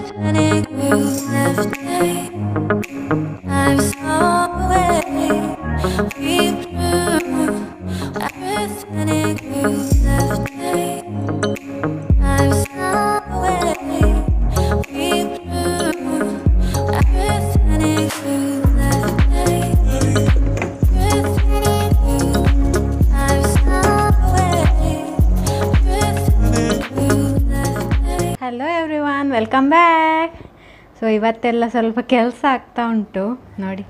Hello everyone welcome back so ಇವತ್ತೆಲ್ಲ ಸ್ವಲ್ಪ ಕೆಲಸ ಆಗ್ತಾ ಉಂಟು ನೋಡಿ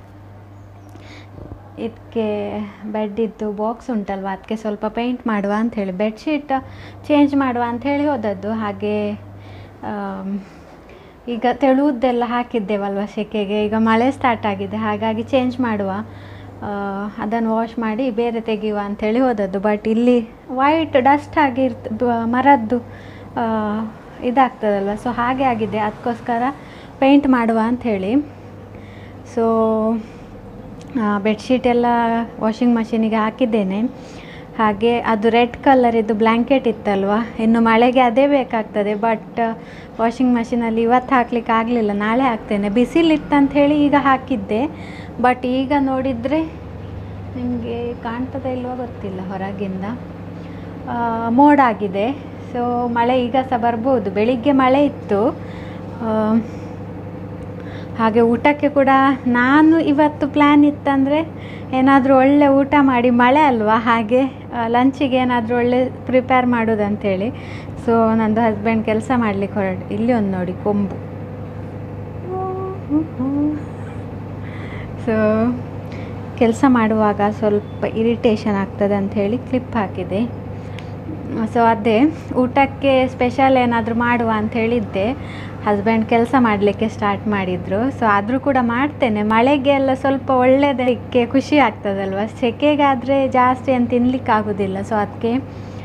ಇದಕ್ಕೆ ಬೆಡ್ಡಿದ್ದು ಬಾಕ್ಸ್ ಉಂಟಲ್ವ ಅದಕ್ಕೆ ಸ್ವಲ್ಪ ಪೇಂಟ್ ಮಾಡುವ ಅಂಥೇಳಿ ಬೆಡ್ಶೀಟ್ ಚೇಂಜ್ ಮಾಡುವ ಅಂಥೇಳಿ ಹೋದದ್ದು ಹಾಗೆ ಆಮ್, ಈಗ ತೆಳುವುದೆಲ್ಲ ಹಾಕಿದ್ದೇವಲ್ವ ಸೆಕೆಗೆ ಈಗ ಮಳೆ ಸ್ಟಾರ್ಟ್ ಆಗಿದೆ ಹಾಗಾಗಿ ಚೇಂಜ್ ಮಾಡುವ ಆ, ಅದನ್ನು ವಾಶ್ ಮಾಡಿ ಬೇರೆ ತೆಗೆಯುವ ಅಂಥೇಳಿ ಹೋದದ್ದು ಬಟ್ ಇಲ್ಲಿ ವೈಟ್ ಡಸ್ಟ್ ಆಗಿ ಇರ್ತ ಬ- ಮರದ್ದು ಆ, ಇದಾಗ್ತದಲ್ವ ಸೊ ಹಾಗೆ ಆಗಿದೆ ಅದಕ್ಕೋಸ್ಕರ ಪೇಂಟ್ ಮಾಡುವ ಅಂಥೇಳಿ ಸೊ ಬೆಡ್ಶೀಟ್ ಎಲ್ಲ ವಾಷಿಂಗ್ ಮಷೀನಿಗೆ ಹಾಕಿದ್ದೇನೆ ಹಾಗೆ ಅದು ರೆಡ್ ಕಲರಿದ್ದು ಬ್ಲ್ಯಾಂಕೆಟ್ ಇತ್ತಲ್ವ ಇನ್ನು ಮಳೆಗೆ ಅದೇ ಬೇಕಾಗ್ತದೆ ಬಟ್ ವಾಷಿಂಗ್ ಮಷೀನಲ್ಲಿ ಇವತ್ತು ಹಾಕ್ಲಿಕ್ಕೆ ಆಗಲಿಲ್ಲ ನಾಳೆ ಹಾಕ್ತೇನೆ ಬಿಸಿಲಿತ್ತಂತ ಹೇಳಿ ಈಗ ಹಾಕಿದ್ದೆ ಬಟ್ ಈಗ ನೋಡಿದರೆ ನಿಮಗೆ ಕಾಣ್ತದೆ ಇಲ್ವೋ ಗೊತ್ತಿಲ್ಲ ಹೊರಗಿಂದ ಆ, ಮೋಡ ಆಗಿದೆ ಸೊ ಮಳೆ ಈಗ ಸಹ ಬರ್ಬೋದು ಬೆಳಿಗ್ಗೆ ಮಳೆ ಇತ್ತು ಆ, ಹಾಗೆ ಊಟಕ್ಕೆ ಕೂಡ ನಾನು ಇವತ್ತು ಪ್ಲ್ಯಾನ್ ಇತ್ತಂದರೆ ಏನಾದರೂ ಒಳ್ಳೆ ಊಟ ಮಾಡಿ ಮಳೆ ಅಲ್ವಾ ಹಾಗೆ ಲಂಚಿಗೆ ಏನಾದರೂ ಒಳ್ಳೆ ಪ್ರಿಪೇರ್ ಮಾಡೋದಂಥೇಳಿ ಸೊ ನಂದು ಹಸ್ಬೆಂಡ್ ಕೆಲಸ ಮಾಡಲಿಕ್ಕೆ ಹೊರಟು ಇಲ್ಲಿ ಒಂದು ನೋಡಿ ಕೊಂಬು ಸೊ ಕೆಲಸ ಮಾಡುವಾಗ ಸ್ವಲ್ಪ ಇರಿಟೇಷನ್ ಆಗ್ತದೆ ಅಂಥೇಳಿ ಕ್ಲಿಪ್ ಹಾಕಿದೆ ಸೊ ಅದೇ ಊಟಕ್ಕೆ ಸ್ಪೆಷಲ್ ಏನಾದರೂ ಮಾಡುವ ಅಂತ ಹೇಳಿದ್ದೆ ಹಸ್ಬೆಂಡ್ ಕೆಲಸ ಮಾಡಲಿಕ್ಕೆ ಸ್ಟಾರ್ಟ್ ಮಾಡಿದರು ಸೊ ಆದರೂ ಕೂಡ ಮಾಡ್ತೇನೆ ಮಳೆಗೆ ಎಲ್ಲ ಸ್ವಲ್ಪ ಒಳ್ಳೆಯದಕ್ಕೆ ಖುಷಿ ಆಗ್ತದಲ್ವ ಸೆಕೆಗಾದರೆ ಜಾಸ್ತಿ ಏನು ತಿನ್ಲಿಕ್ಕೆ ಆಗೋದಿಲ್ಲ ಸೊ ಅದಕ್ಕೆ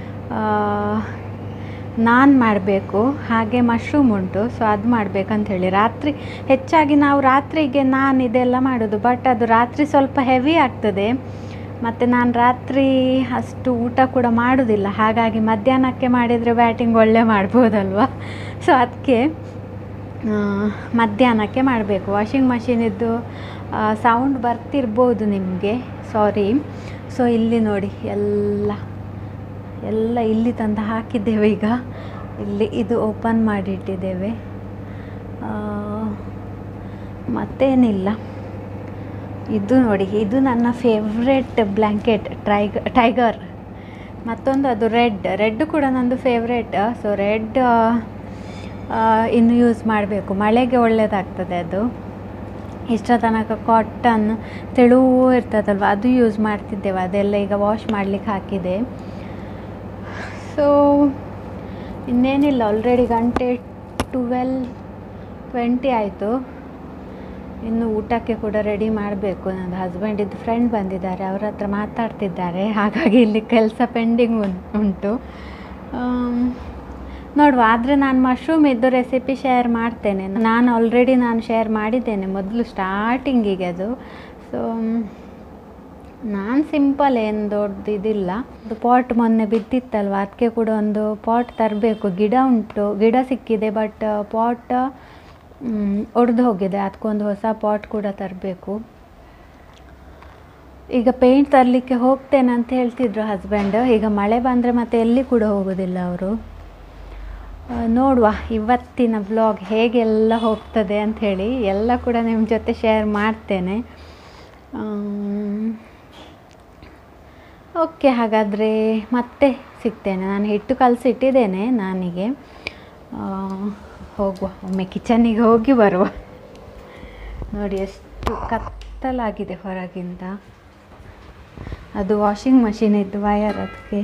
ನಾನ್ ಮಾಡಬೇಕು ಹಾಗೆ ಮಶ್ರೂಮ್ ಉಂಟು ಸೊ ಅದು ಮಾಡಬೇಕಂತ ಹೇಳಿ ರಾತ್ರಿ ಹೆಚ್ಚಾಗಿ ನಾವು ರಾತ್ರಿಗೆ ನಾನ್ ಇದೆಲ್ಲ ಮಾಡೋದು ಬಟ್ ಅದು ರಾತ್ರಿ ಸ್ವಲ್ಪ ಹೆವಿ ಆಗ್ತದೆ ಮತ್ತು ನಾನು ರಾತ್ರಿ ಅಷ್ಟು ಊಟ ಕೂಡ ಮಾಡೋದಿಲ್ಲ ಹಾಗಾಗಿ ಮಧ್ಯಾಹ್ನಕ್ಕೆ ಮಾಡಿದರೆ ಬ್ಯಾಟಿಂಗ್ ಒಳ್ಳೆ ಮಾಡ್ಬೋದಲ್ವ ಸೊ ಅದಕ್ಕೆ ಮಧ್ಯಾಹ್ನಕ್ಕೆ ಮಾಡಬೇಕು ವಾಷಿಂಗ್ ಮಷೀನಿದ್ದು ಸೌಂಡ್ ಬರ್ತಿರ್ಬೋದು ನಿಮಗೆ ಸಾರಿ ಸೊ ಇಲ್ಲಿ ನೋಡಿ ಎಲ್ಲ ಎಲ್ಲ ಇಲ್ಲಿ ತಂದು ಹಾಕಿದ್ದೇವೆ ಈಗ ಇಲ್ಲಿ ಇದು ಓಪನ್ ಮಾಡಿಟ್ಟಿದ್ದೇವೆ ಆ, ಮತ್ತೇನಿಲ್ಲ ಇದು ನೋಡಿ ಇದು ನನ್ನ ಫೇವ್ರೆಟ್ ಬ್ಲ್ಯಾಂಕೆಟ್ ಟ್ರೈಗ ಟೈಗರ್ ಮತ್ತೊಂದು ಅದು ರೆಡ್ ರೆಡ್ ಕೂಡ ನಂದು ಫೇವ್ರೆಟ್ ಸೊ ರೆಡ್ ಇನ್ನು ಯೂಸ್ ಮಾಡಬೇಕು ಮಳೆಗೆ ಒಳ್ಳೆಯದಾಗ್ತದೆ ಅದು ಇಷ್ಟರ ತನಕ ಕಾಟನ್ ತೆಳುವು ಇರ್ತದಲ್ವ ಅದು ಯೂಸ್ ಮಾಡ್ತಿದ್ದೇವೆ ಅದೆಲ್ಲ ಈಗ ವಾಶ್ ಮಾಡಲಿಕ್ಕೆ ಹಾಕಿದೆ ಸೊ ಇನ್ನೇನಿಲ್ಲ ಆಲ್ರೆಡಿ ಗಂಟೆ ಟ್ವೆಲ್ ಟ್ವೆಂಟಿ ಆಯಿತು ಇನ್ನು ಊಟಕ್ಕೆ ಕೂಡ ರೆಡಿ ಮಾಡಬೇಕು ನನ್ನ ಹಸ್ಬೆಂಡಿದ್ದು ಫ್ರೆಂಡ್ ಬಂದಿದ್ದಾರೆ ಅವ್ರ ಹತ್ರ ಮಾತಾಡ್ತಿದ್ದಾರೆ ಹಾಗಾಗಿ ಇಲ್ಲಿ ಕೆಲಸ ಪೆಂಡಿಂಗ್ ಉಂಟು ಆಮ್, ನೋಡುವ ಆದರೆ ನಾನು ಮಶ್ರೂಮ್ ಇದ್ದು ರೆಸಿಪಿ ಶೇರ್ ಮಾಡ್ತೇನೆ ನಾನು ಆಲ್ರೆಡಿ ನಾನು ಶೇರ್ ಮಾಡಿದ್ದೇನೆ ಮೊದಲು ಸ್ಟಾರ್ಟಿಂಗಿಗೆ ಅದು ಸೊ ನಾನು ಸಿಂಪಲ್ ಏನು ದೊಡ್ಡದು ಇದಿಲ್ಲ ಅದು ಪಾಟ್ ಮೊನ್ನೆ ಬಿದ್ದಿತ್ತಲ್ವ ಅದಕ್ಕೆ ಕೂಡ ಒಂದು ಪಾಟ್ ತರಬೇಕು ಗಿಡ ಉಂಟು ಗಿಡ ಸಿಕ್ಕಿದೆ ಬಟ್ ಪಾಟ್ ಒಡೆದು ಹೋಗಿದೆ ಅದಕ್ಕೊಂದು ಹೊಸ ಪಾಟ್ ಕೂಡ ತರಬೇಕು ಈಗ ಪೇಂಟ್ ತರಲಿಕ್ಕೆ ಹೋಗ್ತೇನೆ ಅಂತ ಹೇಳ್ತಿದ್ರು ಹಸ್ಬೆಂಡ್ ಈಗ ಮಳೆ ಬಂದರೆ ಮತ್ತೆ ಎಲ್ಲಿ ಕೂಡ ಹೋಗೋದಿಲ್ಲ ಅವರು ನೋಡುವ ಇವತ್ತಿನ ಬ್ಲಾಗ್ ಹೇಗೆಲ್ಲ ಹೋಗ್ತದೆ ಅಂಥೇಳಿ ಎಲ್ಲ ಕೂಡ ನಿಮ್ಮ ಜೊತೆ ಶೇರ್ ಮಾಡ್ತೇನೆ ಓಕೆ ಹಾಗಾದರೆ ಮತ್ತೆ ಸಿಗ್ತೇನೆ ನಾನು ಹಿಟ್ಟು ಕಲಸಿಟ್ಟಿದ್ದೇನೆ ನಾನಿಗೆ ಆ, ಹೋಗುವ ಒಮ್ಮೆ ಕಿಚನಿಗೆ ಹೋಗಿ ಬರುವ ನೋಡಿ ಎಷ್ಟು ಕತ್ತಲಾಗಿದೆ ಹೊರಗಿಂದ ಅದು ವಾಷಿಂಗ್ ಮಷಿನ್ ಇದ್ದು ವಯರ್ ಅದಕ್ಕೆ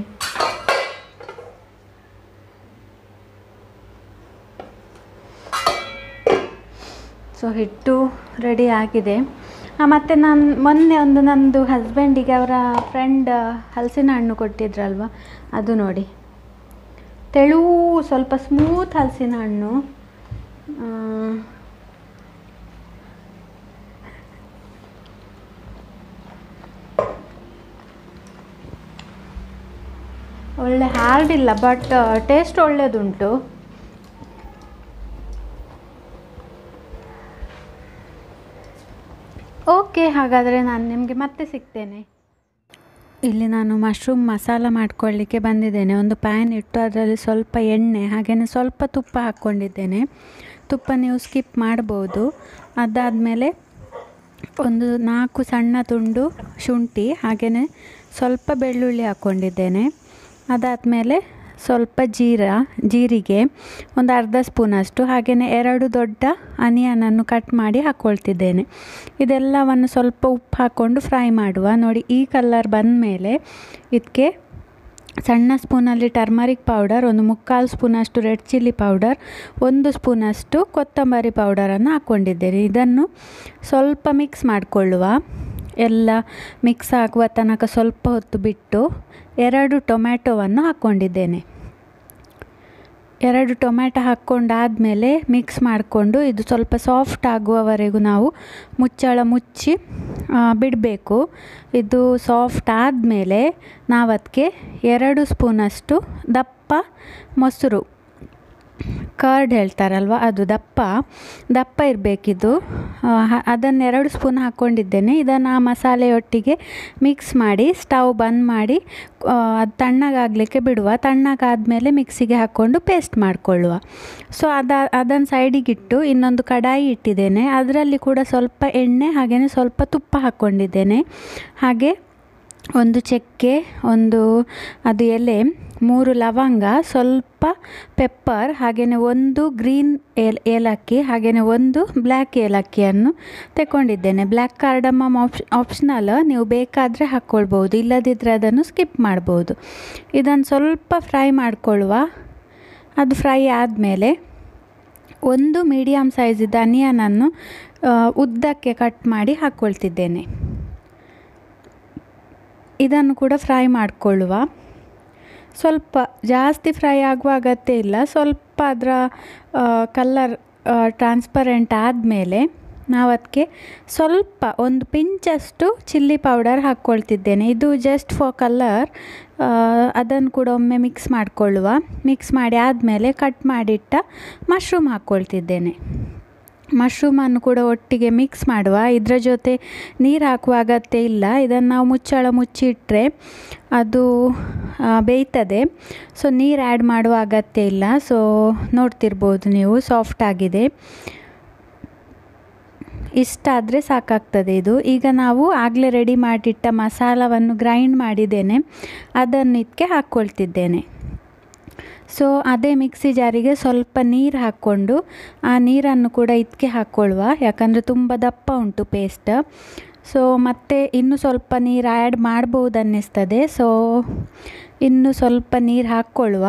ಸೊ ಹಿಟ್ಟು ರೆಡಿ ಆಗಿದೆ ಆ, ಮತ್ತು ನಾನು ಮೊನ್ನೆ ಒಂದು ನಂದು ಹಸ್ಬೆಂಡಿಗೆ ಅವರ ಫ್ರೆಂಡ್ ಹಲಸಿನ ಹಣ್ಣು ಕೊಟ್ಟಿದ್ರಲ್ವ ಅದು ನೋಡಿ ತೆಳು ಸ್ವಲ್ಪ ಸ್ಮೂತ್ ಹಲಸಿನ ಹಣ್ಣು ಆ, ಒಳ್ಳೆ ಹಾರ್ಡ್ ಇಲ್ಲ ಬಟ್ ಟೇಸ್ಟ್ ಒಳ್ಳೆಯದುಂಟು ಓಕೆ ಹಾಗಾದರೆ ನಾನು ನಿಮಗೆ ಮತ್ತೆ ಸಿಗ್ತೇನೆ ಇಲ್ಲಿ ನಾನು ಮಶ್ರೂಮ್ ಮಸಾಲ ಮಾಡ್ಕೊಳ್ಳಿಕ್ಕೆ ಬಂದಿದ್ದೇನೆ ಒಂದು ಪ್ಯಾನ್ ಇಟ್ಟು ಅದರಲ್ಲಿ ಸ್ವಲ್ಪ ಎಣ್ಣೆ ಹಾಗೆಯೇ ಸ್ವಲ್ಪ ತುಪ್ಪ ಹಾಕ್ಕೊಂಡಿದ್ದೇನೆ ತುಪ್ಪ ನೀವು ಸ್ಕಿಪ್ ಮಾಡ್ಬೋದು ಅದಾದಮೇಲೆ ಒಂದು ನಾಲ್ಕು ಸಣ್ಣ ತುಂಡು ಶುಂಠಿ ಹಾಗೆಯೇ ಸ್ವಲ್ಪ ಬೆಳ್ಳುಳ್ಳಿ ಹಾಕ್ಕೊಂಡಿದ್ದೇನೆ ಅದಾದಮೇಲೆ ಸ್ವಲ್ಪ ಜೀರ ಜೀರಿಗೆ ಒಂದು ಅರ್ಧ ಸ್ಪೂನಷ್ಟು ಹಾಗೆಯೇ ಎರಡು ದೊಡ್ಡ ಅನಿಯನನ್ನು ಕಟ್ ಮಾಡಿ ಹಾಕ್ಕೊಳ್ತಿದ್ದೇನೆ ಇದೆಲ್ಲವನ್ನು ಸ್ವಲ್ಪ ಉಪ್ಪು ಹಾಕ್ಕೊಂಡು ಫ್ರೈ ಮಾಡುವ ನೋಡಿ ಈ ಕಲರ್ ಬಂದ ಮೇಲೆ ಇದಕ್ಕೆ ಸಣ್ಣ ಸ್ಪೂನಲ್ಲಿ ಟರ್ಮರಿಕ್ ಪೌಡರ್ ಒಂದು ಮುಕ್ಕಾಲು ಸ್ಪೂನಷ್ಟು ರೆಡ್ ಚಿಲ್ಲಿ ಪೌಡರ್ ಒಂದು ಸ್ಪೂನಷ್ಟು ಕೊತ್ತಂಬರಿ ಪೌಡರನ್ನು ಹಾಕ್ಕೊಂಡಿದ್ದೇನೆ ಇದನ್ನು ಸ್ವಲ್ಪ ಮಿಕ್ಸ್ ಮಾಡಿಕೊಳ್ಳುವ ಎಲ್ಲ ಮಿಕ್ಸ್ ಆಗುವ ತನಕ ಸ್ವಲ್ಪ ಹೊತ್ತು ಬಿಟ್ಟು ಎರಡು ಟೊಮ್ಯಾಟೊವನ್ನು ಹಾಕ್ಕೊಂಡಿದ್ದೇನೆ ಎರಡು ಟೊಮ್ಯಾಟೊ ಹಾಕ್ಕೊಂಡಾದಮೇಲೆ ಮಿಕ್ಸ್ ಮಾಡಿಕೊಂಡು ಇದು ಸ್ವಲ್ಪ ಸಾಫ್ಟ್ ಆಗುವವರೆಗೂ ನಾವು ಮುಚ್ಚಳ ಮುಚ್ಚಿ ಬಿಡಬೇಕು ಇದು ಸಾಫ್ಟ್ ಆದಮೇಲೆ ನಾವು ಅದಕ್ಕೆ ಎರಡು ಸ್ಪೂನಷ್ಟು ದಪ್ಪ ಮೊಸರು ಕರ್ಡ್ ಹೇಳ್ತಾರಲ್ವ ಅದು ದಪ್ಪ ದಪ್ಪ ಇರಬೇಕಿದು ಅದನ್ನು ಎರಡು ಸ್ಪೂನ್ ಹಾಕ್ಕೊಂಡಿದ್ದೇನೆ ಇದನ್ನು ಆ ಮಸಾಲೆಯೊಟ್ಟಿಗೆ ಮಿಕ್ಸ್ ಮಾಡಿ ಸ್ಟವ್ ಬಂದ್ ಮಾಡಿ ಅದು ತಣ್ಣಗಾಗಲಿಕ್ಕೆ ಬಿಡುವ ತಣ್ಣಗಾದಮೇಲೆ ಮಿಕ್ಸಿಗೆ ಹಾಕ್ಕೊಂಡು ಪೇಸ್ಟ್ ಮಾಡಿಕೊಳ್ಳುವ ಸೊ ಅದ ಅದನ್ನು ಸೈಡಿಗಿಟ್ಟು ಇನ್ನೊಂದು ಕಡಾಯಿ ಇಟ್ಟಿದ್ದೇನೆ ಅದರಲ್ಲಿ ಕೂಡ ಸ್ವಲ್ಪ ಎಣ್ಣೆ ಹಾಗೆಯೇ ಸ್ವಲ್ಪ ತುಪ್ಪ ಹಾಕ್ಕೊಂಡಿದ್ದೇನೆ ಹಾಗೆ ಒಂದು ಚಕ್ಕೆ ಒಂದು ಅದು ಎಲೆ ಮೂರು ಲವಂಗ ಸ್ವಲ್ಪ ಪೆಪ್ಪರ್ ಹಾಗೆಯೇ ಒಂದು ಗ್ರೀನ್ ಏಲ್ ಏಲಕ್ಕಿ ಹಾಗೆಯೇ ಒಂದು ಬ್ಲ್ಯಾಕ್ ಏಲಕ್ಕಿಯನ್ನು ತಗೊಂಡಿದ್ದೇನೆ ಬ್ಲ್ಯಾಕ್ ಕಾರ್ಡಮಮ್ ಆಪ್ಷ್ ಆಪ್ಷನಲ್ ನೀವು ಬೇಕಾದರೆ ಹಾಕ್ಕೊಳ್ಬೋದು ಇಲ್ಲದಿದ್ದರೆ ಅದನ್ನು ಸ್ಕಿಪ್ ಮಾಡ್ಬೋದು ಇದನ್ನು ಸ್ವಲ್ಪ ಫ್ರೈ ಮಾಡಿಕೊಳ್ಳುವ ಅದು ಫ್ರೈ ಆದಮೇಲೆ ಒಂದು ಮೀಡಿಯಮ್ ಸೈಜಿದ್ದು ಅನಿಯನನ್ನು ಉದ್ದಕ್ಕೆ ಕಟ್ ಮಾಡಿ ಹಾಕ್ಕೊಳ್ತಿದ್ದೇನೆ ಇದನ್ನು ಕೂಡ ಫ್ರೈ ಮಾಡಿಕೊಳ್ಳುವ ಸ್ವಲ್ಪ ಜಾಸ್ತಿ ಫ್ರೈ ಆಗುವ ಅಗತ್ಯ ಇಲ್ಲ ಸ್ವಲ್ಪ ಅದರ ಕಲ್ಲರ್ ಟ್ರಾನ್ಸ್ಪರೆಂಟ್ ಆದಮೇಲೆ ನಾವು ಅದಕ್ಕೆ ಸ್ವಲ್ಪ ಒಂದು ಪಿಂಚಷ್ಟು ಚಿಲ್ಲಿ ಪೌಡರ್ ಹಾಕ್ಕೊಳ್ತಿದ್ದೇನೆ ಇದು ಜಸ್ಟ್ ಫಾರ್ ಕಲರ್ ಅದನ್ನು ಕೂಡ ಒಮ್ಮೆ ಮಿಕ್ಸ್ ಮಾಡಿಕೊಳ್ಳುವ ಮಿಕ್ಸ್ ಮಾಡಿ ಆದಮೇಲೆ ಕಟ್ ಮಾಡಿಟ್ಟ ಮಶ್ರೂಮ್ ಹಾಕ್ಕೊಳ್ತಿದ್ದೇನೆ ಮಶ್ರೂಮನ್ನು ಕೂಡ ಒಟ್ಟಿಗೆ ಮಿಕ್ಸ್ ಮಾಡುವ ಇದರ ಜೊತೆ ನೀರು ಹಾಕುವ ಅಗತ್ಯ ಇಲ್ಲ ಇದನ್ನು ನಾವು ಮುಚ್ಚಳ ಮುಚ್ಚಿಟ್ರೆ ಅದು ಬೇಯ್ತದೆ ಸೊ ನೀರು ಆ್ಯಡ್ ಮಾಡುವ ಅಗತ್ಯ ಇಲ್ಲ ಸೊ ನೋಡ್ತಿರ್ಬೋದು ನೀವು ಸಾಫ್ಟ್ ಆಗಿದೆ ಇಷ್ಟಾದರೆ ಸಾಕಾಗ್ತದೆ ಇದು ಈಗ ನಾವು ಆಗಲೇ ರೆಡಿ ಮಾಡಿಟ್ಟ ಮಸಾಲವನ್ನು ಗ್ರೈಂಡ್ ಮಾಡಿದ್ದೇನೆ ಅದನ್ನು ಇದಕ್ಕೆ ಹಾಕ್ಕೊಳ್ತಿದ್ದೇನೆ ಸೊ ಅದೇ ಮಿಕ್ಸಿ ಜಾರಿಗೆ ಸ್ವಲ್ಪ ನೀರು ಹಾಕ್ಕೊಂಡು ಆ ನೀರನ್ನು ಕೂಡ ಇದಕ್ಕೆ ಹಾಕ್ಕೊಳ್ಳುವ ಯಾಕಂದರೆ ತುಂಬ ದಪ್ಪ ಉಂಟು ಪೇಸ್ಟ್ ಸೊ ಮತ್ತೆ ಇನ್ನೂ ಸ್ವಲ್ಪ ನೀರು ಆ್ಯಡ್ ಮಾಡ್ಬೋದು ಅನ್ನಿಸ್ತದೆ ಸೊ ಇನ್ನು ಸ್ವಲ್ಪ ನೀರು ಹಾಕ್ಕೊಳ್ಳುವ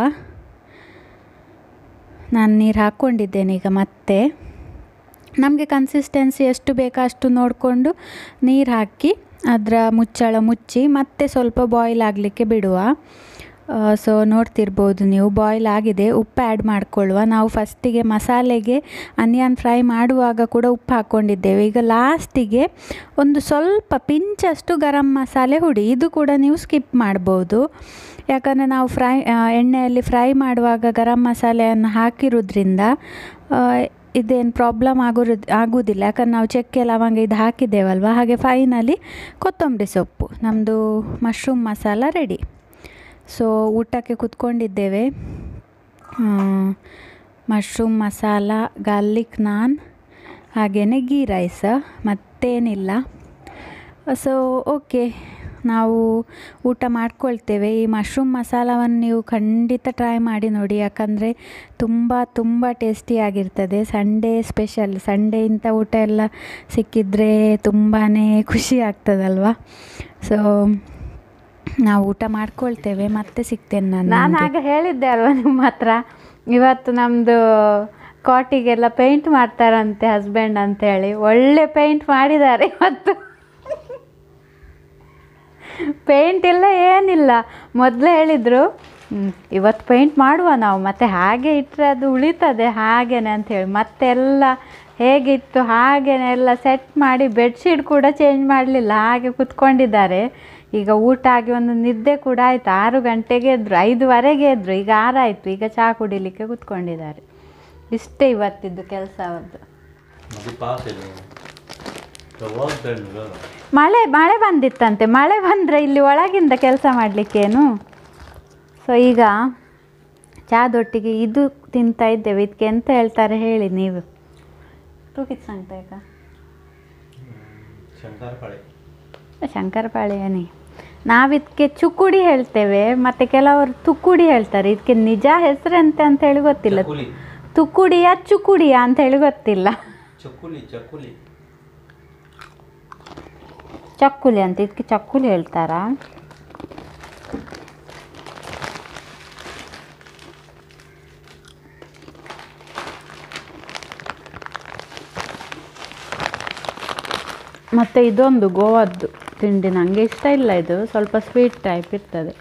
ನಾನು ನೀರು ಹಾಕ್ಕೊಂಡಿದ್ದೇನೆ ಈಗ ಮತ್ತೆ ನಮಗೆ ಕನ್ಸಿಸ್ಟೆನ್ಸಿ ಎಷ್ಟು ಬೇಕೋ ಅಷ್ಟು ನೋಡಿಕೊಂಡು ನೀರು ಹಾಕಿ ಅದರ ಮುಚ್ಚಳ ಮುಚ್ಚಿ ಮತ್ತೆ ಸ್ವಲ್ಪ ಬಾಯ್ಲ್ ಆಗಲಿಕ್ಕೆ ಬಿಡುವ ಸೊ ನೋಡ್ತಿರ್ಬೋದು ನೀವು ಬಾಯ್ಲ್ ಆಗಿದೆ ಉಪ್ಪು ಆ್ಯಡ್ ಮಾಡಿಕೊಳ್ಳುವ ನಾವು ಫಸ್ಟಿಗೆ ಮಸಾಲೆಗೆ ಅನಿಯನ್ ಫ್ರೈ ಮಾಡುವಾಗ ಕೂಡ ಉಪ್ಪು ಹಾಕ್ಕೊಂಡಿದ್ದೇವೆ ಈಗ ಲಾಸ್ಟಿಗೆ ಒಂದು ಸ್ವಲ್ಪ ಪಿಂಚಷ್ಟು ಗರಂ ಮಸಾಲೆ ಹುಡಿ ಇದು ಕೂಡ ನೀವು ಸ್ಕಿಪ್ ಮಾಡ್ಬೋದು ಯಾಕಂದರೆ ನಾವು ಫ್ರೈ ಎಣ್ಣೆಯಲ್ಲಿ ಫ್ರೈ ಮಾಡುವಾಗ ಗರಂ ಮಸಾಲೆಯನ್ನು ಹಾಕಿರೋದ್ರಿಂದ ಇದೇನು ಪ್ರಾಬ್ಲಮ್ ಆಗೋರು ಆಗೋದಿಲ್ಲ ಯಾಕಂದ್ರೆ ನಾವು ಚಕ್ಕೆ ಲವಂಗ ಇದು ಹಾಕಿದ್ದೇವಲ್ವ ಹಾಗೆ ಫೈನಲಿ ಕೊತ್ತಂಬರಿ ಸೊಪ್ಪು ನಮ್ಮದು ಮಶ್ರೂಮ್ ಮಸಾಲ ರೆಡಿ ಸೊ ಊಟಕ್ಕೆ ಕೂತ್ಕೊಂಡಿದ್ದೇವೆ ಮಶ್ರೂಮ್ ಮಸಾಲ ಗಾರ್ಲಿಕ್ ನಾನ್ ಹಾಗೆಯೇ ಗೀ ರೈಸ್ ಮತ್ತೇನಿಲ್ಲ ಸೊ ಓಕೆ ನಾವು ಊಟ ಮಾಡ್ಕೊಳ್ತೇವೆ ಈ ಮಶ್ರೂಮ್ ಮಸಾಲವನ್ನು ನೀವು ಖಂಡಿತ ಟ್ರೈ ಮಾಡಿ ನೋಡಿ ಯಾಕಂದರೆ ತುಂಬ ತುಂಬ ಟೇಸ್ಟಿಯಾಗಿರ್ತದೆ ಸಂಡೇ ಸ್ಪೆಷಲ್ ಸಂಡೇ ಇಂಥ ಊಟ ಎಲ್ಲ ಸಿಕ್ಕಿದರೆ ತುಂಬಾ ಖುಷಿ ಆಗ್ತದಲ್ವ ಸೊ ನಾವು ಊಟ ಮಾಡ್ಕೊಳ್ತೇವೆ ಮತ್ತೆ ಸಿಗ್ತೇನೆ ನಾನು ನಾನು ಆಗ ಹೇಳಿದ್ದೆ ಅಲ್ವಾ ನಿಮ್ಮ ಹತ್ರ ಇವತ್ತು ನಮ್ಮದು ಕಾಟಿಗೆಲ್ಲ ಪೇಂಟ್ ಮಾಡ್ತಾರಂತೆ ಹಸ್ಬೆಂಡ್ ಅಂತೇಳಿ ಒಳ್ಳೆ ಪೇಂಟ್ ಮಾಡಿದ್ದಾರೆ ಇವತ್ತು ಪೇಂಟ್ ಇಲ್ಲ ಏನಿಲ್ಲ ಮೊದಲೇ ಹೇಳಿದರು ಇವತ್ತು ಪೇಂಟ್ ಮಾಡುವ ನಾವು ಮತ್ತೆ ಹಾಗೆ ಇಟ್ಟರೆ ಅದು ಉಳಿತದೆ ಹಾಗೇನೆ ಅಂಥೇಳಿ ಮತ್ತೆಲ್ಲ ಹೇಗಿತ್ತು ಹಾಗೇನೆ ಎಲ್ಲ ಸೆಟ್ ಮಾಡಿ ಬೆಡ್ಶೀಟ್ ಕೂಡ ಚೇಂಜ್ ಮಾಡಲಿಲ್ಲ ಹಾಗೆ ಕುತ್ಕೊಂಡಿದ್ದಾರೆ ಈಗ ಊಟ ಆಗಿ ಒಂದು ನಿದ್ದೆ ಕೂಡ ಆಯಿತು ಆರು ಗಂಟೆಗೆ ಎದ್ರು ಐದುವರೆಗೆ ಎದ್ರು ಈಗ ಆರಾಯಿತು ಈಗ ಚಹಾ ಕುಡಿಲಿಕ್ಕೆ ಕುತ್ಕೊಂಡಿದ್ದಾರೆ ಇಷ್ಟೇ ಇವತ್ತಿದ್ದು ಕೆಲಸ ಅವತ್ತು मुझे पास है नहीं The work done well. ಮಳೆ ಮಳೆ ಬಂದಿತ್ತಂತೆ ಮಳೆ ಬಂದರೆ ಇಲ್ಲಿ ಒಳಗಿಂದ ಕೆಲಸ ಮಾಡಲಿಕ್ಕೇನು ಸೊ ಈಗ ಚಾದೊಟ್ಟಿಗೆ ಇದು ತಿಂತಾ ಇದ್ದೇವೆ ಇದಕ್ಕೆ ಎಂತ ಹೇಳ್ತಾರೆ ಹೇಳಿ ನೀವು ತೂಕಿತ್ ಸಂಗ್ತ ಈಗ ಶಂಕರಪಾಳೆ ಶಂಕರಪಾಳೆ ಏನಿ ನಾವಿದಕ್ಕೆ ಚುಕ್ಕುಡಿ ಹೇಳ್ತೇವೆ ಮತ್ತು ಕೆಲವರು ತುಕ್ಕುಡಿ ಹೇಳ್ತಾರೆ ಇದಕ್ಕೆ ನಿಜ ಹೆಸರೆಂತ ಅಂತ ಹೇಳಿ ಗೊತ್ತಿಲ್ಲ ಚಕ್ಕುಲಿ ತುಕ್ಕುಡಿಯ ಚುಕ್ಕುಡಿಯ ಅಂತ ಹೇಳಿ ಗೊತ್ತಿಲ್ಲ ಚಕ್ಕುಲಿ ಚಕ್ಕುಲಿ ಚಕ್ಕುಲಿ ಅಂತ ಇದಕ್ಕೆ ಚಕ್ಕುಲಿ ಹೇಳ್ತಾರಾ ಮತ್ತು ಇದೊಂದು ಗೋವಾದ್ದು ತಿಂಡಿ ನನಗೆ ಇಷ್ಟ ಇಲ್ಲ ಇದು ಸ್ವಲ್ಪ ಸ್ವೀಟ್ ಟೈಪ್ ಇರ್ತದೆ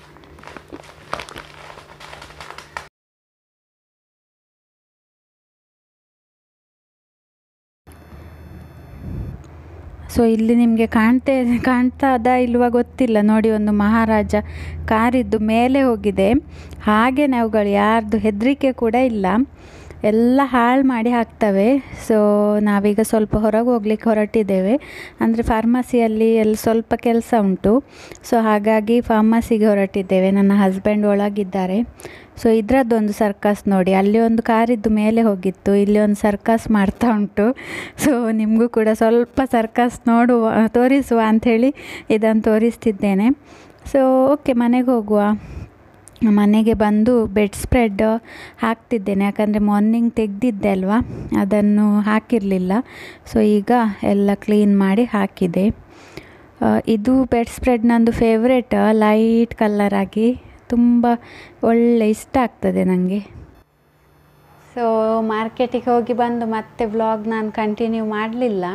ಸೊ ಇಲ್ಲಿ ನಿಮಗೆ ಕಾಣ್ತೇ ಕಾಣ್ತದ ಇಲ್ವಾ ಗೊತ್ತಿಲ್ಲ ನೋಡಿ ಒಂದು ಮಹಾರಾಜ ಕಾರಿದ್ದು ಮೇಲೆ ಹೋಗಿದೆ ಹಾಗೆ ಅವುಗಳು ಯಾರ್ದು ಹೆದರಿಕೆ ಕೂಡ ಇಲ್ಲ ಎಲ್ಲ ಹಾಳು ಮಾಡಿ ಹಾಕ್ತವೆ ಸೊ ನಾವೀಗ ಸ್ವಲ್ಪ ಹೊರಗೆ ಹೋಗ್ಲಿಕ್ಕೆ ಹೊರಟಿದ್ದೇವೆ ಅಂದರೆ ಫಾರ್ಮಸಿಯಲ್ಲಿ ಎಲ್ಲ ಸ್ವಲ್ಪ ಕೆಲಸ ಉಂಟು ಸೊ ಹಾಗಾಗಿ ಫಾರ್ಮಸಿಗೆ ಹೊರಟಿದ್ದೇವೆ ನನ್ನ ಹಸ್ಬೆಂಡ್ ಒಳಗಿದ್ದಾರೆ ಸೊ ಇದರದ್ದೊಂದು ಸರ್ಕಸ್ ನೋಡಿ ಅಲ್ಲಿ ಒಂದು ಕಾರಿದ್ದು ಮೇಲೆ ಹೋಗಿತ್ತು ಇಲ್ಲಿ ಒಂದು ಸರ್ಕಸ್ ಮಾಡ್ತಾ ಉಂಟು ಸೊ ನಿಮಗೂ ಕೂಡ ಸ್ವಲ್ಪ ಸರ್ಕಸ್ ನೋಡುವ ತೋರಿಸುವ ಅಂಥೇಳಿ ಇದನ್ನು ತೋರಿಸ್ತಿದ್ದೇನೆ ಸೊ ಓಕೆ ಮನೆಗೆ ಹೋಗುವ ಮನೆಗೆ ಬಂದು ಬೆಡ್ ಸ್ಪ್ರೆಡ್ ಹಾಕ್ತಿದ್ದೇನೆ ಯಾಕಂದರೆ ಮಾರ್ನಿಂಗ್ ತೆಗೆದಿದ್ದೆ ಅಲ್ವಾ ಅದನ್ನು ಹಾಕಿರಲಿಲ್ಲ ಸೊ ಈಗ ಎಲ್ಲ ಕ್ಲೀನ್ ಮಾಡಿ ಹಾಕಿದೆ ಆ, ಇದು ಬೆಡ್ ಸ್ಪ್ರೆಡ್ ನಂದು ಫೇವ್ರೇಟ್ ಲೈಟ್ ಕಲರ್ ಆಗಿ ತುಂಬ ಒಳ್ಳೆ ಇಷ್ಟ ಆಗ್ತದೆ ನನಗೆ ಸೊ ಮಾರ್ಕೆಟಿಗೆ ಹೋಗಿ ಬಂದು ಮತ್ತೆ ವ್ಲಾಗ್ ನಾನು ಕಂಟಿನ್ಯೂ ಮಾಡಲಿಲ್ಲ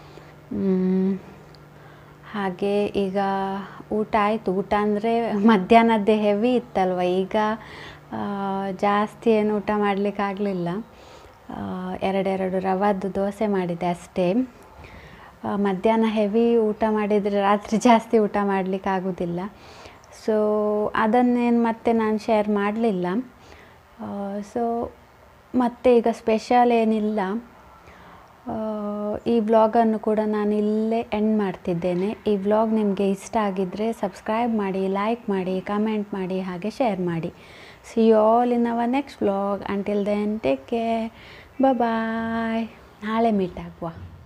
ಹಾಗೆ ಈಗ ಊಟ ಆಯಿತು ಊಟ ಅಂದರೆ ಮಧ್ಯಾಹ್ನದ್ದೇ ಹೆವಿ ಇತ್ತಲ್ವ ಈಗ ಆ, ಜಾಸ್ತಿ ಏನು ಊಟ ಮಾಡಲಿಕ್ಕಾಗಲಿಲ್ಲ ಎರಡೆರಡು ರವಾದ್ದು ದೋಸೆ ಮಾಡಿದೆ ಅಷ್ಟೇ ಆ, ಮಧ್ಯಾಹ್ನ ಹೆವಿ ಊಟ ಮಾಡಿದರೆ ರಾತ್ರಿ ಜಾಸ್ತಿ ಊಟ ಮಾಡಲಿಕ್ಕೆ ಆಗೋದಿಲ್ಲ ಸೊ ಅದನ್ನೇನು ಮತ್ತೆ ನಾನು ಶೇರ್ ಮಾಡಲಿಲ್ಲ ಸೊ ಮತ್ತೆ ಈಗ ಸ್ಪೆಷಲ್ ಏನಿಲ್ಲ ಆ, ಈ ವ್ಲಾಗನ್ನು ಕೂಡ ನಾನು ಇಲ್ಲೇ ಎಂಡ್ ಮಾಡ್ತಿದ್ದೇನೆ ಈ ವ್ಲಾಗ್ ನಿಮಗೆ ಇಷ್ಟ ಆಗಿದ್ದರೆ ಸಬ್ಸ್ಕ್ರೈಬ್ ಮಾಡಿ ಲೈಕ್ ಮಾಡಿ ಕಮೆಂಟ್ ಮಾಡಿ ಹಾಗೆ ಶೇರ್ ಮಾಡಿ see all in our next vlog until then take care bye ನಾಳೆ ಮೀಟ್ ಆಗುವ